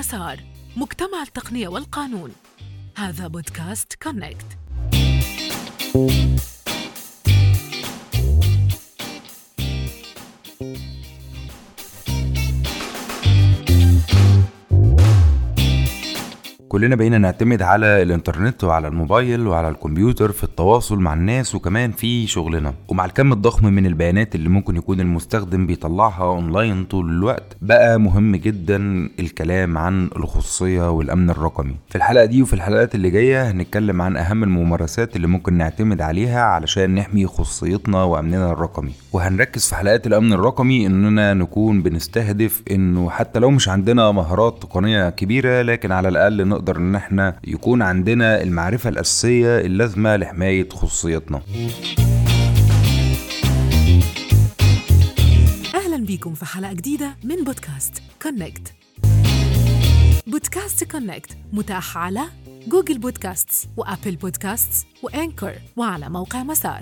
مسار مجتمع التقنية والقانون هذا بودكاست كونكت كلنا بقينا نعتمد على الانترنت وعلى الموبايل وعلى الكمبيوتر في التواصل مع الناس وكمان في شغلنا ومع الكم الضخم من البيانات اللي ممكن يكون المستخدم بيطلعها اونلاين طول الوقت بقى مهم جدا الكلام عن الخصوصية والامن الرقمي في الحلقة دي وفي الحلقات اللي جاية هنتكلم عن اهم الممارسات اللي ممكن نعتمد عليها علشان نحمي خصوصيتنا وامننا الرقمي وهنركز في حلقات الامن الرقمي اننا نكون بنستهدف انه حتى لو مش عندنا مهارات تقنية كبيرة لكن على الاقل نقدر ان احنا يكون عندنا المعرفة الاساسية اللازمة لحماية خصوصيتنا أهلا بيكم في حلقة جديدة من بودكاست كونكت بودكاست كونكت متاح على جوجل بودكاستس وأبل بودكاستس وأنكر وعلى موقع مسار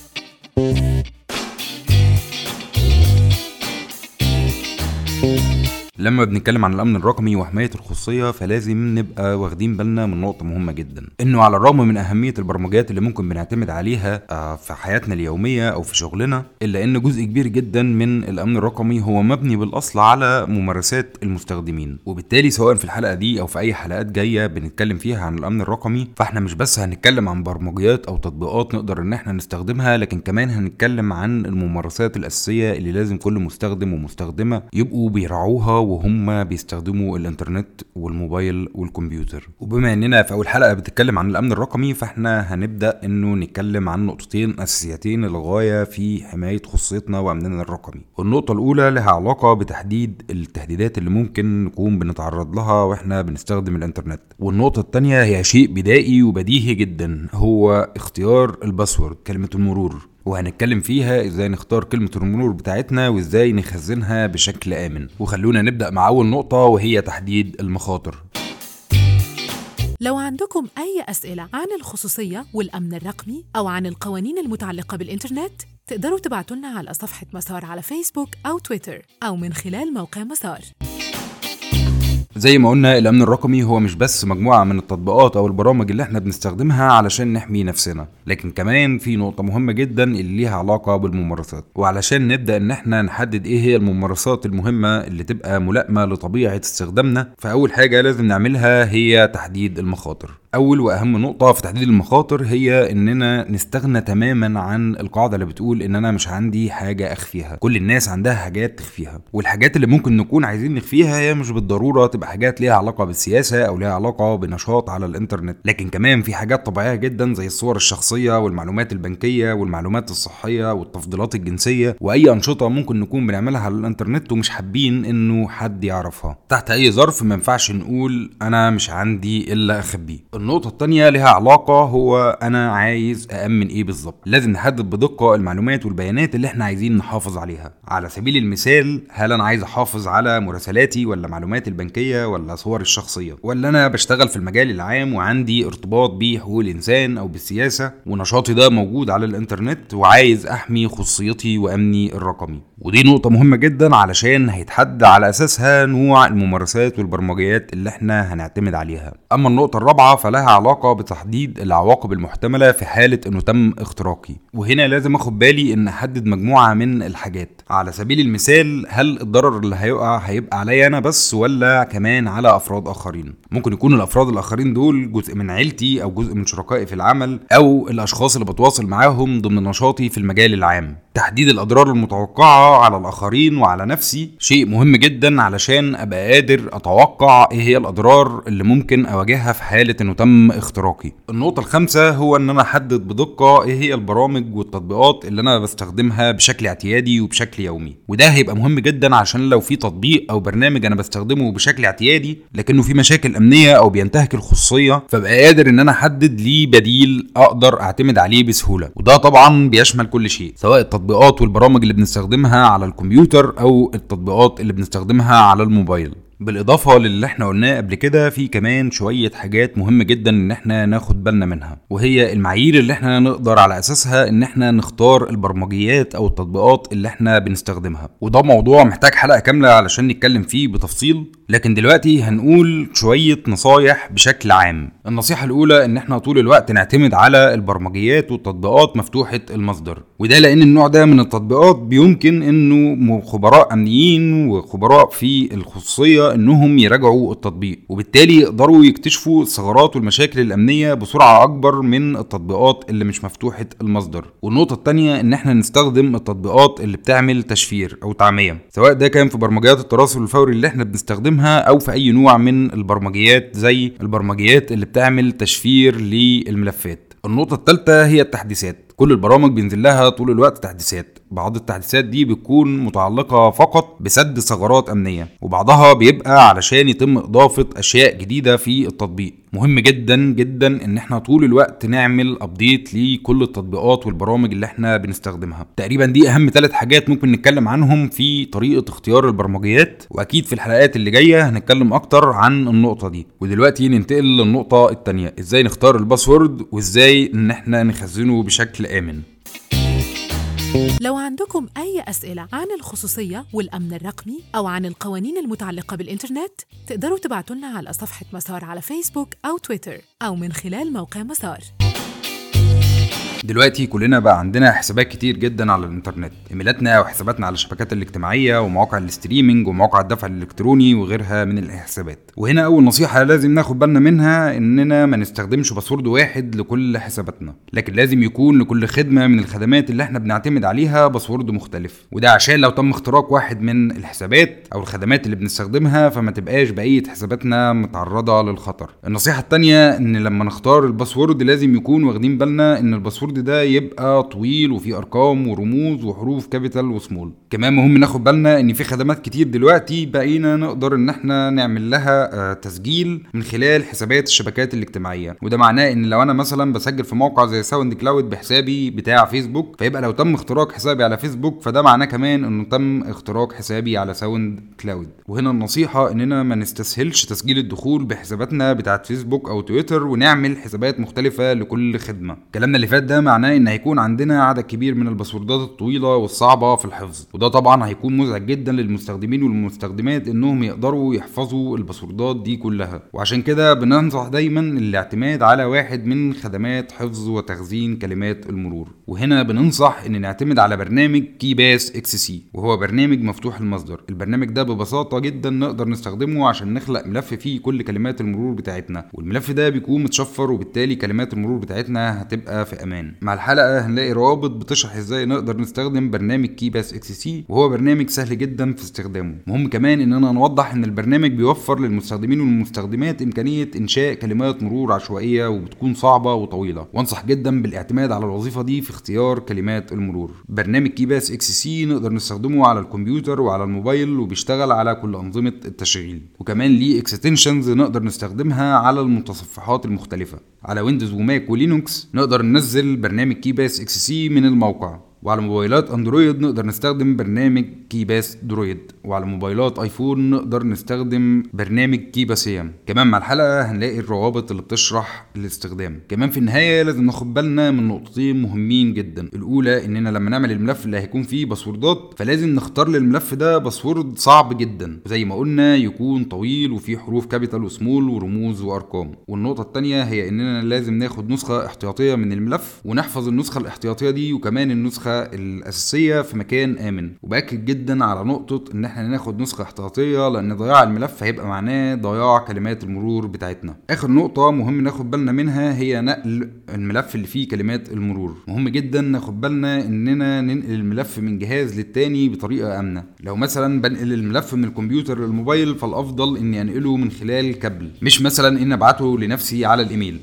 لما بنتكلم عن الامن الرقمي وحمايه الخصوصيه فلازم نبقى واخدين بالنا من نقطه مهمه جدا انه على الرغم من اهميه البرمجيات اللي ممكن بنعتمد عليها آه، في حياتنا اليوميه او في شغلنا الا ان جزء كبير جدا من الامن الرقمي هو مبني بالاصل على ممارسات المستخدمين وبالتالي سواء في الحلقه دي او في اي حلقات جايه بنتكلم فيها عن الامن الرقمي فاحنا مش بس هنتكلم عن برمجيات او تطبيقات نقدر ان احنا نستخدمها لكن كمان هنتكلم عن الممارسات الاساسيه اللي لازم كل مستخدم ومستخدمه يبقوا بيراعوها وهم بيستخدموا الانترنت والموبايل والكمبيوتر وبما اننا في اول حلقه بتتكلم عن الامن الرقمي فاحنا هنبدا انه نتكلم عن نقطتين اساسيتين للغايه في حمايه خصوصيتنا وامننا الرقمي والنقطه الاولى لها علاقه بتحديد التهديدات اللي ممكن نكون بنتعرض لها واحنا بنستخدم الانترنت والنقطه الثانيه هي شيء بدائي وبديهي جدا هو اختيار الباسورد كلمه المرور وهنتكلم فيها ازاي نختار كلمة المرور بتاعتنا وازاي نخزنها بشكل آمن وخلونا نبدأ مع أول نقطة وهي تحديد المخاطر لو عندكم أي أسئلة عن الخصوصية والأمن الرقمي أو عن القوانين المتعلقة بالإنترنت تقدروا تبعتوا لنا على صفحة مسار على فيسبوك أو تويتر أو من خلال موقع مسار زي ما قلنا الامن الرقمي هو مش بس مجموعه من التطبيقات او البرامج اللي احنا بنستخدمها علشان نحمي نفسنا لكن كمان في نقطه مهمه جدا اللي ليها علاقه بالممارسات وعلشان نبدا ان احنا نحدد ايه هي الممارسات المهمه اللي تبقى ملائمه لطبيعه استخدامنا فاول حاجه لازم نعملها هي تحديد المخاطر اول واهم نقطه في تحديد المخاطر هي اننا نستغنى تماما عن القاعده اللي بتقول ان انا مش عندي حاجه اخفيها كل الناس عندها حاجات تخفيها والحاجات اللي ممكن نكون عايزين نخفيها هي مش بالضروره تبقى حاجات ليها علاقه بالسياسه او ليها علاقه بنشاط على الانترنت لكن كمان في حاجات طبيعيه جدا زي الصور الشخصيه والمعلومات البنكيه والمعلومات الصحيه والتفضيلات الجنسيه واي انشطه ممكن نكون بنعملها على الانترنت ومش حابين انه حد يعرفها تحت اي ظرف ما ينفعش نقول انا مش عندي الا اخبيه النقطه التانية ليها علاقه هو انا عايز اامن ايه بالظبط لازم نحدد بدقه المعلومات والبيانات اللي احنا عايزين نحافظ عليها على سبيل المثال هل انا عايز احافظ على مراسلاتي ولا معلوماتي البنكيه ولا صوري الشخصيه ولا انا بشتغل في المجال العام وعندي ارتباط بحقوق الانسان او بالسياسه ونشاطي ده موجود على الانترنت وعايز احمي خصوصيتي وامني الرقمي ودي نقطة مهمة جدا علشان هيتحدد على أساسها نوع الممارسات والبرمجيات اللي احنا هنعتمد عليها. أما النقطة الرابعة فلها علاقة بتحديد العواقب المحتملة في حالة إنه تم اختراقي، وهنا لازم آخد بالي إن أحدد مجموعة من الحاجات. على سبيل المثال هل الضرر اللي هيقع هيبقى عليا أنا بس ولا كمان على أفراد آخرين؟ ممكن يكون الأفراد الآخرين دول جزء من عيلتي أو جزء من شركائي في العمل أو الأشخاص اللي بتواصل معاهم ضمن نشاطي في المجال العام. تحديد الأضرار المتوقعة على الآخرين وعلى نفسي شيء مهم جدا علشان أبقى قادر أتوقع إيه هي الأضرار اللي ممكن أواجهها في حالة إنه تم اختراقي. النقطة الخامسة هو إن أنا أحدد بدقة إيه هي البرامج والتطبيقات اللي أنا بستخدمها بشكل اعتيادي وبشكل يومي، وده هيبقى مهم جدا عشان لو في تطبيق أو برنامج أنا بستخدمه بشكل اعتيادي لكنه في مشاكل أمنية أو بينتهك الخصوصية فبقى قادر إن أنا أحدد ليه بديل أقدر أعتمد عليه بسهولة، وده طبعا بيشمل كل شيء سواء التطبيقات والبرامج اللي بنستخدمها على الكمبيوتر او التطبيقات اللي بنستخدمها على الموبايل بالاضافه للي احنا قلناه قبل كده في كمان شويه حاجات مهمه جدا ان احنا ناخد بالنا منها وهي المعايير اللي احنا نقدر على اساسها ان احنا نختار البرمجيات او التطبيقات اللي احنا بنستخدمها وده موضوع محتاج حلقه كامله علشان نتكلم فيه بتفصيل لكن دلوقتي هنقول شوية نصايح بشكل عام النصيحة الأولى إن احنا طول الوقت نعتمد على البرمجيات والتطبيقات مفتوحة المصدر وده لأن النوع ده من التطبيقات بيمكن إنه خبراء أمنيين وخبراء في الخصوصية إنهم يراجعوا التطبيق وبالتالي يقدروا يكتشفوا الثغرات والمشاكل الأمنية بسرعة أكبر من التطبيقات اللي مش مفتوحة المصدر والنقطة التانية إن احنا نستخدم التطبيقات اللي بتعمل تشفير أو تعمية سواء ده كان في برمجيات التواصل الفوري اللي احنا بنستخدمها أو في أي نوع من البرمجيات زي البرمجيات اللي بتعمل تشفير للملفات النقطة الثالثة هي التحديثات كل البرامج بينزل لها طول الوقت تحديثات بعض التحديثات دي بتكون متعلقة فقط بسد ثغرات أمنية وبعضها بيبقى علشان يتم إضافة أشياء جديدة في التطبيق مهم جدا جدا ان احنا طول الوقت نعمل ابديت لكل التطبيقات والبرامج اللي احنا بنستخدمها تقريبا دي اهم ثلاث حاجات ممكن نتكلم عنهم في طريقه اختيار البرمجيات واكيد في الحلقات اللي جايه هنتكلم اكتر عن النقطه دي ودلوقتي ننتقل للنقطه الثانيه ازاي نختار الباسورد وازاي ان احنا نخزنه بشكل امن لو عندكم أي أسئلة عن الخصوصية والأمن الرقمي أو عن القوانين المتعلقة بالإنترنت تقدروا تبعتوا لنا على صفحة مسار على فيسبوك أو تويتر أو من خلال موقع مسار دلوقتي كلنا بقى عندنا حسابات كتير جدا على الانترنت ايميلاتنا وحساباتنا على الشبكات الاجتماعيه ومواقع الاستريمنج ومواقع الدفع الالكتروني وغيرها من الحسابات وهنا اول نصيحه لازم ناخد بالنا منها اننا ما نستخدمش باسورد واحد لكل حساباتنا لكن لازم يكون لكل خدمه من الخدمات اللي احنا بنعتمد عليها باسورد مختلف وده عشان لو تم اختراق واحد من الحسابات او الخدمات اللي بنستخدمها فما تبقاش بقيه حساباتنا متعرضه للخطر النصيحه الثانيه ان لما نختار الباسورد لازم يكون واخدين بالنا ان الباسورد ده يبقى طويل وفيه ارقام ورموز وحروف كابيتال وسمول كمان مهم ناخد بالنا ان في خدمات كتير دلوقتي بقينا نقدر ان احنا نعمل لها آه، تسجيل من خلال حسابات الشبكات الاجتماعيه وده معناه ان لو انا مثلا بسجل في موقع زي ساوند كلاود بحسابي بتاع فيسبوك فيبقى لو تم اختراق حسابي على فيسبوك فده معناه كمان انه تم اختراق حسابي على ساوند كلاود وهنا النصيحه اننا ما نستسهلش تسجيل الدخول بحساباتنا بتاعت فيسبوك او تويتر ونعمل حسابات مختلفه لكل خدمه كلامنا اللي فات ده معناه ان هيكون عندنا عدد كبير من الباسوردات الطويله والصعبه في الحفظ وده طبعا هيكون مزعج جدا للمستخدمين والمستخدمات انهم يقدروا يحفظوا الباسوردات دي كلها وعشان كده بننصح دايما الاعتماد على واحد من خدمات حفظ وتخزين كلمات المرور وهنا بننصح ان نعتمد على برنامج كي باس اكس سي وهو برنامج مفتوح المصدر البرنامج ده ببساطه جدا نقدر نستخدمه عشان نخلق ملف فيه كل كلمات المرور بتاعتنا والملف ده بيكون متشفر وبالتالي كلمات المرور بتاعتنا هتبقى في امان مع الحلقه هنلاقي روابط بتشرح ازاي نقدر نستخدم برنامج كي باس اكس سي وهو برنامج سهل جدا في استخدامه مهم كمان اننا نوضح ان البرنامج بيوفر للمستخدمين والمستخدمات امكانيه انشاء كلمات مرور عشوائيه وبتكون صعبه وطويله وانصح جدا بالاعتماد على الوظيفه دي في اختيار كلمات المرور برنامج كي باس اكس سي نقدر نستخدمه على الكمبيوتر وعلى الموبايل وبيشتغل على كل انظمه التشغيل وكمان ليه اكستنشنز نقدر نستخدمها على المتصفحات المختلفه على ويندوز وماك ولينوكس نقدر ننزل برنامج كي باس اكس سي من الموقع وعلى موبايلات اندرويد نقدر نستخدم برنامج كيباس درويد وعلى موبايلات ايفون نقدر نستخدم برنامج كيباسيام كمان مع الحلقه هنلاقي الروابط اللي بتشرح الاستخدام كمان في النهايه لازم ناخد بالنا من نقطتين مهمين جدا الاولى اننا لما نعمل الملف اللي هيكون فيه باسوردات فلازم نختار للملف ده باسورد صعب جدا زي ما قلنا يكون طويل وفيه حروف كابيتال وسمول ورموز وارقام والنقطه الثانيه هي اننا لازم ناخد نسخه احتياطيه من الملف ونحفظ النسخه الاحتياطيه دي وكمان النسخه الاساسيه في مكان امن وباكد جدا على نقطه ان احنا ناخد نسخه احتياطيه لان ضياع الملف هيبقى معناه ضياع كلمات المرور بتاعتنا اخر نقطه مهم ناخد بالنا منها هي نقل الملف اللي فيه كلمات المرور مهم جدا ناخد بالنا اننا ننقل الملف من جهاز للتاني بطريقه امنه لو مثلا بنقل الملف من الكمبيوتر للموبايل فالافضل اني انقله من خلال كابل مش مثلا ان ابعته لنفسي على الايميل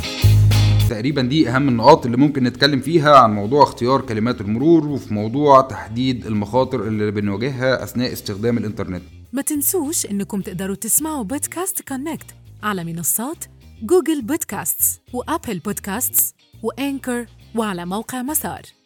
تقريبا دي اهم النقاط اللي ممكن نتكلم فيها عن موضوع اختيار كلمات المرور وفي موضوع تحديد المخاطر اللي بنواجهها اثناء استخدام الانترنت ما تنسوش انكم تقدروا تسمعوا بودكاست كونكت على منصات جوجل بودكاستس وابل بودكاستس وانكر وعلى موقع مسار